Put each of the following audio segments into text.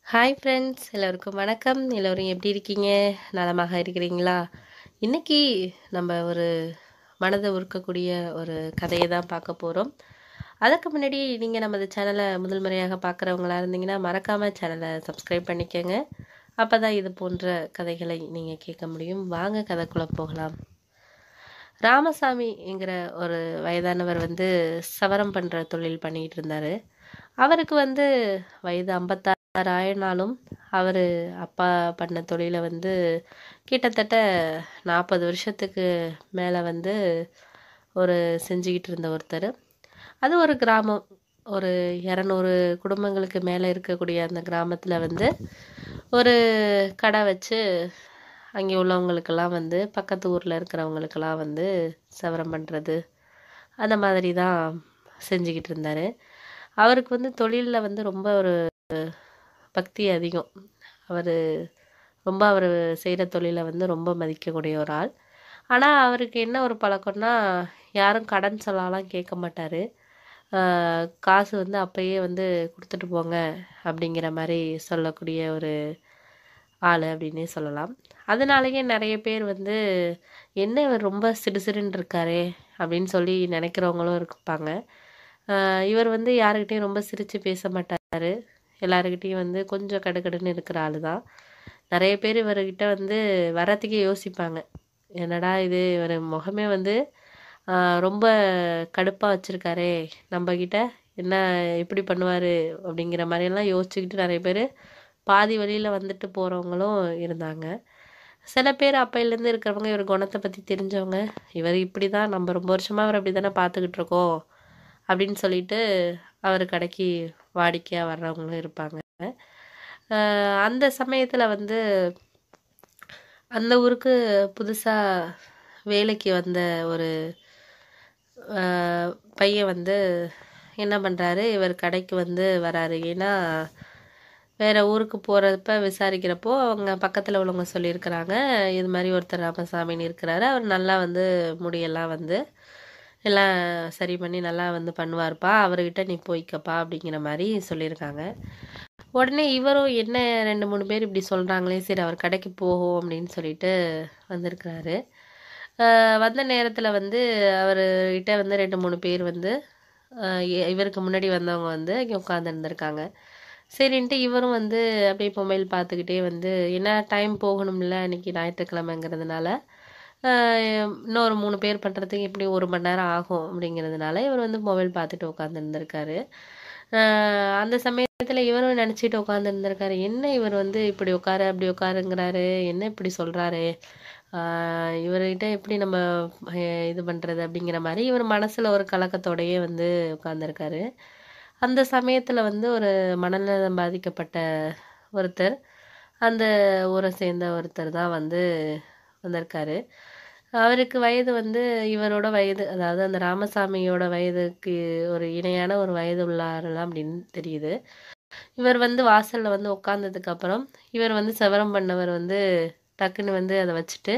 hi friends எல்லோருக்கும் வணக்கம் எல்லோரும் எப்படி இருக்கீங்க நலமாக இருக்கிறீங்களா இன்னைக்கு நம்ம ஒரு மனதை உருக்கக்கூடிய ஒரு கதையை தான் பார்க்க போகிறோம் அதுக்கு முன்னாடி நீங்கள் நமது சேனலை முதல் முறையாக பார்க்குறவங்களா இருந்தீங்கன்னா மறக்காமல் சேனலை சப்ஸ்கிரைப் பண்ணிக்கோங்க அப்போ தான் இது போன்ற கதைகளை நீங்கள் கேட்க முடியும் வாங்க கதைக்குள்ளே போகலாம் ராமசாமிங்கிற ஒரு வயதானவர் வந்து சவரம் பண்ணுற தொழில் பண்ணிக்கிட்டு இருந்தார் அவருக்கு வந்து வயது ஐம்பத்தாறு ஆயினாலும் அவர் அப்பா பண்ண தொழிலை வந்து கிட்டத்தட்ட நாற்பது வருஷத்துக்கு மேலே வந்து ஒரு செஞ்சுக்கிட்டு இருந்த ஒருத்தர் அது ஒரு கிராமம் ஒரு இரநூறு குடும்பங்களுக்கு மேலே இருக்கக்கூடிய அந்த கிராமத்தில் வந்து ஒரு கடை வச்சு அங்கே உள்ளவங்களுக்கெல்லாம் வந்து பக்கத்து ஊரில் இருக்கிறவங்களுக்கெல்லாம் வந்து சவரம் பண்ணுறது அந்த மாதிரி தான் செஞ்சுக்கிட்டு இருந்தார் அவருக்கு வந்து தொழிலில் வந்து ரொம்ப ஒரு பக்தி அதிகம் அவர் ரொம்ப அவர் செய்கிற தொழிலை வந்து ரொம்ப மதிக்கக்கூடிய ஒரு ஆள் ஆனால் அவருக்கு என்ன ஒரு பழக்கம்னா யாரும் கடன் சொல்லாலாம் கேட்க மாட்டார் காசு வந்து அப்பயே வந்து கொடுத்துட்டு போங்க அப்படிங்கிற மாதிரி சொல்லக்கூடிய ஒரு ஆள் அப்படின்னே சொல்லலாம் அதனாலேயே நிறைய பேர் வந்து என்ன இவர் ரொம்ப சிடுசிடுன்னு இருக்காரே அப்படின்னு சொல்லி நினைக்கிறவங்களும் இருப்பாங்க இவர் வந்து யாருக்கிட்டையும் ரொம்ப சிரித்து பேச மாட்டார் எல்லாருக்கிட்டேயும் வந்து கொஞ்சம் கடுக்கடுன்னு இருக்கிற ஆள் தான் நிறைய பேர் இவர்கிட்ட வந்து வரத்துக்கே யோசிப்பாங்க என்னடா இது இவர் முகமே வந்து ரொம்ப கடுப்பாக வச்சுருக்காரே நம்மக்கிட்ட என்ன எப்படி பண்ணுவார் அப்படிங்கிற மாதிரியெல்லாம் யோசிச்சுக்கிட்டு நிறைய பேர் பாதி வழியில் வந்துட்டு போகிறவங்களும் இருந்தாங்க சில பேர் அப்பையிலேருந்து இருக்கிறவங்க இவர் குணத்தை பற்றி தெரிஞ்சவங்க இவர் இப்படி தான் நம்ம ரொம்ப வருஷமாக அவர் அப்படி தானே பார்த்துக்கிட்டு இருக்கோம் அப்படின்னு சொல்லிட்டு அவர் கடைக்கு வாடிக்கையாக வர்றவங்களும் இருப்பாங்க அந்த சமயத்தில் வந்து அந்த ஊருக்கு புதுசாக வேலைக்கு வந்த ஒரு பையன் வந்து என்ன பண்ணுறாரு இவர் கடைக்கு வந்து வராரு ஏன்னா வேறு ஊருக்கு போகிறப்ப விசாரிக்கிறப்போ அவங்க பக்கத்தில் உள்ளவங்க சொல்லியிருக்கிறாங்க இது மாதிரி ஒருத்தர் ராமசாமின்னு இருக்கிறாரு அவர் நல்லா வந்து முடியெல்லாம் வந்து எல்லாம் சரி பண்ணி நல்லா வந்து பண்ணுவார்ப்பா அவர்கிட்ட நீ போய்க்கப்பா அப்படிங்கிற மாதிரி சொல்லியிருக்காங்க உடனே இவரும் என்ன ரெண்டு மூணு பேர் இப்படி சொல்கிறாங்களே சரி அவர் கடைக்கு போகும் அப்படின்னு சொல்லிட்டு வந்திருக்கிறாரு வந்த நேரத்தில் வந்து அவர்கிட்ட வந்து ரெண்டு மூணு பேர் வந்து இவருக்கு முன்னாடி வந்தவங்க வந்து இங்கே உட்காந்துருந்துருக்காங்க சரின்ட்டு இவரும் வந்து அப்படியே மொபைல் பார்த்துக்கிட்டே வந்து என்ன டைம் போகணும்ல இன்னைக்கு ஞாயிற்றுக்கிழமைங்கிறதுனால இன்னொரு மூணு பேர் பண்ணுறதுக்கு இப்படி ஒரு மணி நேரம் ஆகும் அப்படிங்கிறதுனால இவர் வந்து மொபைல் பார்த்துட்டு உட்காந்துருந்துருக்காரு அந்த சமயத்தில் இவரும் நினச்சிட்டு உட்காந்துருந்துருக்காரு என்ன இவர் வந்து இப்படி உட்காரு அப்படி உட்காருங்கிறாரு என்ன இப்படி சொல்கிறாரு இவர்கிட்ட எப்படி நம்ம இது பண்ணுறது அப்படிங்கிற மாதிரி இவர் மனசில் ஒரு கலக்கத்தோடையே வந்து உட்காந்துருக்காரு அந்த சமயத்தில் வந்து ஒரு மனநலம் பாதிக்கப்பட்ட ஒருத்தர் அந்த ஊரை சேர்ந்த ஒருத்தர் தான் வந்து வந்திருக்காரு அவருக்கு வயது வந்து இவரோட வயது அதாவது அந்த ராமசாமியோட வயதுக்கு ஒரு இணையான ஒரு வயது உள்ளாரெல்லாம் அப்படின்னு தெரியுது இவர் வந்து வாசலில் வந்து உட்காந்ததுக்கு அப்புறம் இவர் வந்து செவரம் பண்ணவர் வந்து டக்குன்னு வந்து அதை வச்சுட்டு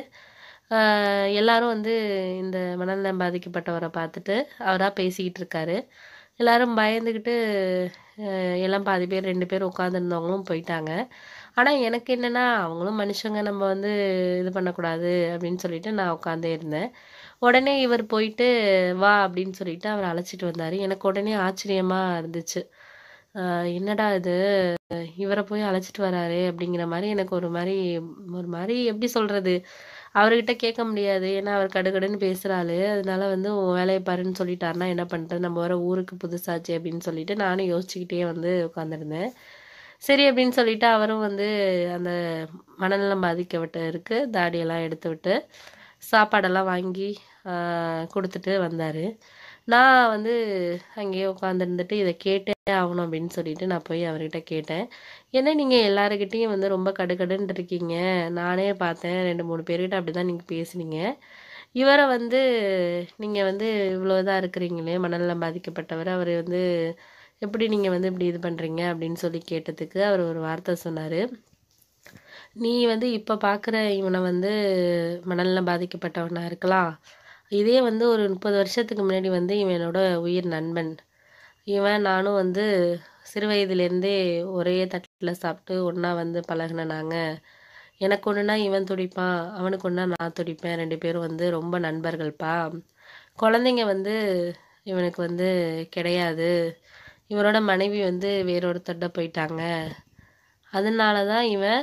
எல்லாரும் வந்து இந்த மனநலம் பாதிக்கப்பட்டவரை பார்த்துட்டு அவராக பேசிக்கிட்டு இருக்காரு எல்லாரும் பயந்துக்கிட்டு எல்லாம் பாதி பேர் ரெண்டு பேர் உட்காந்துருந்தவங்களும் போயிட்டாங்க ஆனால் எனக்கு என்னென்னா அவங்களும் மனுஷங்க நம்ம வந்து இது பண்ணக்கூடாது அப்படின்னு சொல்லிட்டு நான் உட்காந்தே இருந்தேன் உடனே இவர் போயிட்டு வா அப்படின்னு சொல்லிட்டு அவர் அழைச்சிட்டு வந்தார் எனக்கு உடனே ஆச்சரியமாக இருந்துச்சு என்னடா இது இவரை போய் அழைச்சிட்டு வராரு அப்படிங்கிற மாதிரி எனக்கு ஒரு மாதிரி ஒரு மாதிரி எப்படி சொல்கிறது அவர்கிட்ட கேட்க முடியாது ஏன்னா அவர் கடுகடுன்னு பேசுகிறாள் அதனால வந்து உன் வேலையை பாருன்னு சொல்லிட்டாருன்னா என்ன பண்ணுறது நம்ம வர ஊருக்கு புதுசாச்சு அப்படின்னு சொல்லிட்டு நானும் யோசிச்சுக்கிட்டே வந்து உட்காந்துருந்தேன் சரி அப்படின்னு சொல்லிட்டு அவரும் வந்து அந்த மனநலம் பாதிக்கப்பட்டவருக்கு தாடியெல்லாம் எடுத்து விட்டு சாப்பாடெல்லாம் வாங்கி கொடுத்துட்டு வந்தார் நான் வந்து அங்கேயே உட்காந்துருந்துட்டு இதை கேட்டே ஆகணும் அப்படின்னு சொல்லிட்டு நான் போய் அவர்கிட்ட கேட்டேன் ஏன்னா நீங்கள் எல்லாருக்கிட்டேயும் வந்து ரொம்ப கடுகடுன்னு இருக்கீங்க நானே பார்த்தேன் ரெண்டு மூணு பேர்கிட்ட அப்படி தான் நீங்கள் பேசுனீங்க இவரை வந்து நீங்கள் வந்து இவ்வளோ இதாக இருக்கிறீங்களே மனநலம் பாதிக்கப்பட்டவர் அவர் வந்து எப்படி நீங்கள் வந்து இப்படி இது பண்ணுறீங்க அப்படின்னு சொல்லி கேட்டதுக்கு அவர் ஒரு வார்த்தை சொன்னார் நீ வந்து இப்போ பார்க்குற இவனை வந்து மனநலம் பாதிக்கப்பட்டவனா இருக்கலாம் இதே வந்து ஒரு முப்பது வருஷத்துக்கு முன்னாடி வந்து இவன் என்னோட உயிர் நண்பன் இவன் நானும் வந்து சிறு வயதிலேருந்தே ஒரே தட்டில் சாப்பிட்டு ஒன்றா வந்து பழகுன நாங்கள் எனக்கு ஒன்றுனா இவன் துடிப்பான் அவனுக்கு ஒன்றா நான் துடிப்பேன் ரெண்டு பேரும் வந்து ரொம்ப நண்பர்கள்ப்பா குழந்தைங்க வந்து இவனுக்கு வந்து கிடையாது இவனோட மனைவி வந்து வேறொருத்தர்கிட்ட போயிட்டாங்க அதனால தான் இவன்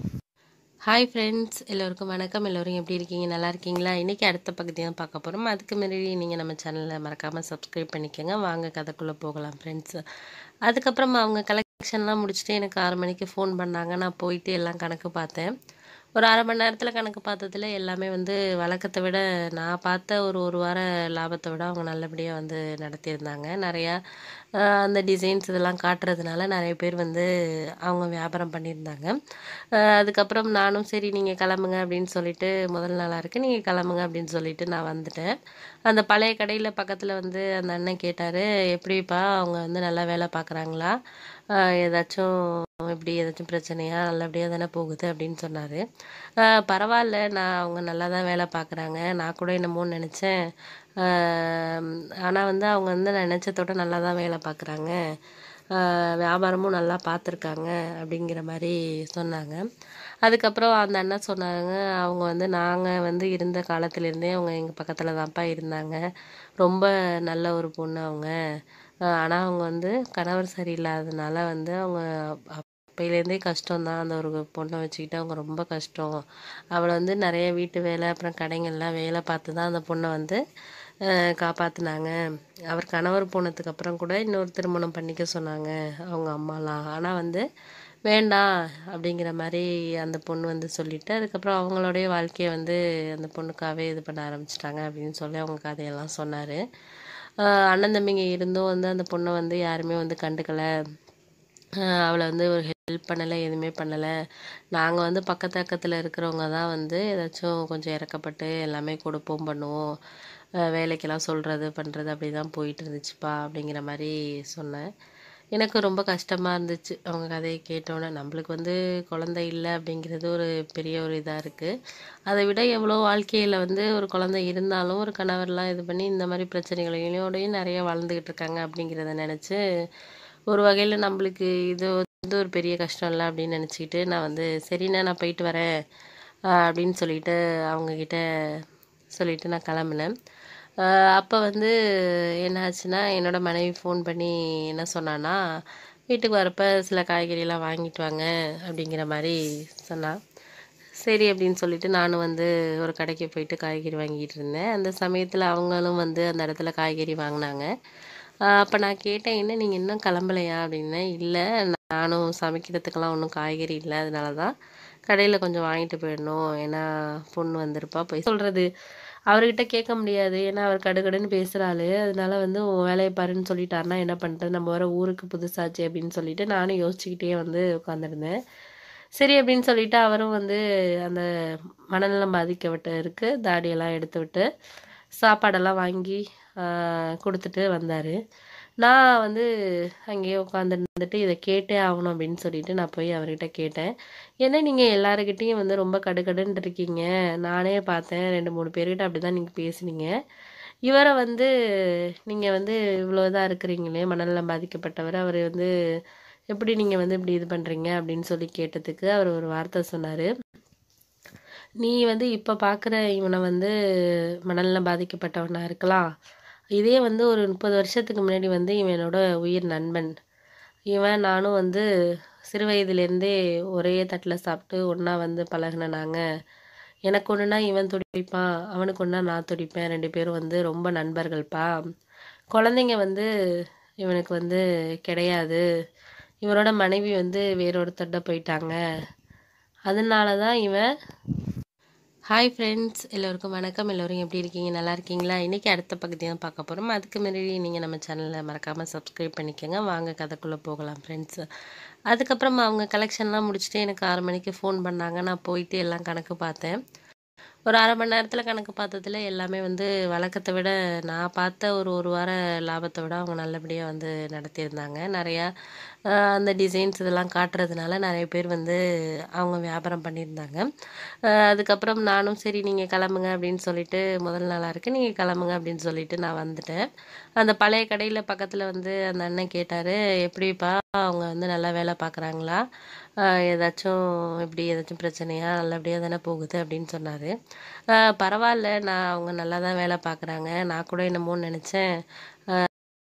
ஹாய் ஃப்ரெண்ட்ஸ் எல்லோருக்கும் வணக்கம் எல்லோரும் எப்படி இருக்கீங்க நல்லா இருக்கீங்களா இன்றைக்கி அடுத்த பகுதி தான் பார்க்க போகிறோம் அதுக்கு முன்னாடி நீங்கள் நம்ம சேனலை மறக்காமல் சப்ஸ்கிரைப் பண்ணிக்கோங்க வாங்க கதைக்குள்ளே போகலாம் ஃப்ரெண்ட்ஸ் அதுக்கப்புறம் அவங்க கலெக்ஷன்லாம் முடிச்சுட்டு எனக்கு ஆறு மணிக்கு ஃபோன் பண்ணாங்க நான் போயிட்டு எல்லாம் கணக்கு பார்த்தேன் ஒரு அரை மணி நேரத்தில் கணக்கு பார்த்ததுல எல்லாமே வந்து வழக்கத்தை விட நான் பார்த்த ஒரு ஒரு வார லாபத்தை விட அவங்க நல்லபடியாக வந்து நடத்தியிருந்தாங்க நிறையா ஆஹ், அந்த டிசைன்ஸ் இதெல்லாம் காட்டுறதுனால நிறைய பேர் வந்து அவங்க வியாபாரம் பண்ணியிருந்தாங்க ஆஹ், அதுக்கப்புறம் நானும் சரி நீங்கள் கிளம்புங்க அப்படின்னு சொல்லிட்டு முதல் நாளாக இருக்குது நீங்கள் கிளம்புங்க அப்படின்னு சொல்லிட்டு நான் வந்துட்டேன் அந்த பழைய கடையில் பக்கத்தில் வந்து அந்த அண்ணன் கேட்டார் எப்படிப்பா அவங்க வந்து நல்லா வேலை பார்க்குறாங்களா ஏதாச்சும் இப்படி ஏதாச்சும் பிரச்சனையா நல்லபடியாக தானே போகுது அப்படின்னு சொன்னார் பரவாயில்ல நான் அவங்க நல்லா தான் வேலை பார்க்குறாங்க நான் கூட என்னமோன்னு நினச்சேன் ஆனால் வந்து அவங்க வந்து நான் நினச்சதோட நல்லா தான் வேலை பார்க்குறாங்க வியாபாரமும் நல்லா பார்த்துருக்காங்க அப்படிங்கிற மாதிரி சொன்னாங்க அதுக்கப்புறம் அந்த அண்ணன் சொன்னாங்க அவங்க வந்து நாங்கள் வந்து இருந்த காலத்துலேருந்தே அவங்க எங்கள் பக்கத்தில் தான்ப்பா இருந்தாங்க ரொம்ப நல்ல ஒரு பொண்ணு அவங்க ஆனால் அவங்க வந்து கணவர் சரியில்லாததுனால வந்து அவங்க அப்பையிலேருந்தே கஷ்டம்தான் அந்த ஒரு பொண்ணை வச்சுக்கிட்டு அவங்க ரொம்ப கஷ்டம் அவளை வந்து நிறைய வீட்டு வேலை அப்புறம் கடைங்கள்லாம் வேலை பார்த்து தான் அந்த பொண்ணை வந்து காப்பாற்றினாங்க அவர் கணவர் போனதுக்கு அப்புறம் கூட இன்னொரு திருமணம் பண்ணிக்க சொன்னாங்க அவங்க அம்மாலாம் ஆனால் வந்து வேண்டாம் அப்படிங்கிற மாதிரி அந்த பொண்ணு வந்து சொல்லிட்டு அதுக்கப்புறம் அவங்களுடைய வாழ்க்கையை வந்து அந்த பொண்ணுக்காகவே இது பண்ண ஆரம்பிச்சிட்டாங்க அப்படின்னு சொல்லி அவங்க கதையெல்லாம் சொன்னார் அண்ணன் தம்பிங்க இருந்தும் வந்து அந்த பொண்ணை வந்து யாருமே வந்து கண்டுக்கலை ஆஹ் அவளை வந்து ஒரு ஹெல்ப் பண்ணலை எதுவுமே பண்ணலை நாங்கள் வந்து பக்கத்து பக்கத்தில் இருக்கிறவங்க தான் வந்து ஏதாச்சும் கொஞ்சம் இறக்கப்பட்டு எல்லாமே கொடுப்போம் பண்ணுவோம் ஆஹ் வேலைக்கெல்லாம் சொல்கிறது பண்ணுறது அப்படி தான் போயிட்டு இருந்துச்சுப்பா அப்படிங்கிற மாதிரி சொன்னேன் எனக்கு ரொம்ப கஷ்டமாக இருந்துச்சு அவங்க கதையை கேட்டோன்னே நம்மளுக்கு வந்து குழந்தை இல்லை அப்படிங்கிறது ஒரு பெரிய ஒரு இதாக இருக்குது அதை விட எவ்வளோ வாழ்க்கையில் வந்து ஒரு குழந்தை இருந்தாலும் ஒரு கணவர்லாம் இது பண்ணி இந்த மாதிரி பிரச்சனைகளோடையும் நிறைய வாழ்ந்துக்கிட்டு இருக்காங்க அப்படிங்கிறத நினச்சி ஒரு வகையில் நம்மளுக்கு இது வந்து ஒரு பெரிய கஷ்டம் இல்லை அப்படின்னு நினச்சிக்கிட்டு நான் வந்து சரிண்ணா நான் போயிட்டு வரேன் ஆஹ் அப்படின்னு சொல்லிட்டு அவங்கக்கிட்ட சொல்லிட்டு நான் கிளம்புனேன் அப்போ வந்து என்ன ஆச்சுன்னா என்னோட மனைவி ஃபோன் பண்ணி என்ன சொன்னான்னா வீட்டுக்கு வரப்ப சில காய்கறியெல்லாம் வாங்கிட்டு வாங்க அப்படிங்கிற மாதிரி சொன்னா சரி அப்படின்னு சொல்லிட்டு நானும் வந்து ஒரு கடைக்கு போயிட்டு காய்கறி வாங்கிட்டு இருந்தேன் அந்த சமயத்தில் அவங்களும் வந்து அந்த இடத்துல காய்கறி வாங்கினாங்க அப்போ நான் கேட்டேன் என்ன நீங்கள் இன்னும் கிளம்பலையா அப்படின்னேன் இல்லை நானும் சமைக்கிறதுக்கெல்லாம் ஒன்றும் காய்கறி இல்லை அதனால தான் கடையில் கொஞ்சம் வாங்கிட்டு போயிடணும் ஏன்னா பொண்ணு வந்திருப்பா போய் சொல்கிறது அவர்கிட்ட கேட்க முடியாது ஏன்னா அவர் கடுகடுன்னு பேசுகிறாள் அதனால வந்து உன் வேலையை பாருன்னு சொல்லிட்டாருன்னா என்ன பண்ணுறது நம்ம வர ஊருக்கு புதுசாச்சு அப்படின்னு சொல்லிட்டு நானும் யோசிச்சுக்கிட்டே வந்து உட்காந்துருந்தேன் சரி அப்படின்னு சொல்லிட்டு அவரும் வந்து அந்த மனநலம் பாதிக்கப்பட்டவருக்கு தாடியெல்லாம் எடுத்து விட்டு சாப்பாடெல்லாம் வாங்கி ஆஹ், கொடுத்துட்டு வந்தார் நான் வந்து அங்கேயே உட்காந்துருந்துட்டு இதை கேட்டே ஆகணும் அப்படின்னு சொல்லிட்டு நான் போய் அவர்கிட்ட கேட்டேன் என்ன நீங்கள் எல்லாருக்கிட்டேயும் வந்து ரொம்ப கடுகடுன்னு இருக்கீங்க நானே பார்த்தேன் ரெண்டு மூணு பேர்கிட்ட அப்படி தான் நீங்கள் பேசுனீங்க இவரை வந்து நீங்கள் வந்து இவ்வளோ இதாக இருக்கிறீங்களே மனநலம் பாதிக்கப்பட்டவர் அவர் வந்து எப்படி நீங்கள் வந்து இப்படி இது பண்ணுறீங்க அப்படின்னு சொல்லி கேட்டதுக்கு அவர் ஒரு வார்த்தை சொன்னார் நீ வந்து இப்போ பார்க்குற இவனை வந்து மனநலம் பாதிக்கப்பட்டவனா இருக்கலாம் இதே வந்து ஒரு முப்பது வருஷத்துக்கு முன்னாடி வந்து இவன் என்னோட உயிர் நண்பன் இவன் நானும் வந்து சிறு வயதிலேருந்தே ஒரே தட்டில் சாப்பிட்டு ஒன்றா வந்து பழகுன நாங்கள் எனக்கு ஒன்றுனா இவன் துடிப்பான் அவனுக்கு ஒன்றா நான் துடிப்பேன் ரெண்டு பேரும் வந்து ரொம்ப நண்பர்கள்ப்பா குழந்தைங்க வந்து இவனுக்கு வந்து கிடையாது இவனோட மனைவி வந்து வேறொருத்தர்கிட்ட போயிட்டாங்க அதனால தான் இவன் ஹாய் ஃப்ரெண்ட்ஸ் எல்லோருக்கும் வணக்கம் எல்லோரும் எப்படி இருக்கீங்க நல்லா இருக்கீங்களா இன்றைக்கி அடுத்த பகுதி தான் பார்க்க போகிறோம் அதுக்கு முன்னாடி நீங்கள் நம்ம சேனலை மறக்காமல் சப்ஸ்கிரைப் பண்ணிக்கோங்க வாங்க கதைக்குள்ளே போகலாம் ஃப்ரெண்ட்ஸ் அதுக்கப்புறம் அவங்க கலெக்ஷன்லாம் முடிச்சுட்டு எனக்கு ஆறு மணிக்கு ஃபோன் பண்ணாங்க நான் போயிட்டு எல்லாம் கணக்கு பார்த்தேன் ஒரு அரை மணி நேரத்தில் கணக்கு பார்த்ததுல எல்லாமே வந்து வழக்கத்தை விட நான் பார்த்த ஒரு ஒரு வார லாபத்தை விட அவங்க நல்லபடியாக வந்து நடத்தியிருந்தாங்க நிறையா அஹ், அந்த டிசைன்ஸ் இதெல்லாம் காட்டுறதுனால நிறைய பேர் வந்து அவங்க வியாபாரம் பண்ணியிருந்தாங்க அஹ், அதுக்கப்புறம் நானும் சரி நீங்கள் கிளம்புங்க அப்படின்னு சொல்லிட்டு முதல் நாளாக இருக்கு நீங்கள் கிளம்புங்க அப்படின்னு சொல்லிட்டு நான் வந்துட்டேன் அந்த பழைய கடையில் பக்கத்தில் வந்து அந்த அண்ணன் கேட்டார் எப்படிப்பா அவங்க வந்து நல்லா வேலை பார்க்குறாங்களா ஏதாச்சும் இப்படி ஏதாச்சும் பிரச்சனையா நல்லபடியாக தானே போகுது அப்படின்னு சொன்னார் பரவாயில்ல நான் அவங்க நல்லா தான் வேலை பார்க்குறாங்க நான் கூட என்னமோன்னு நினச்சேன்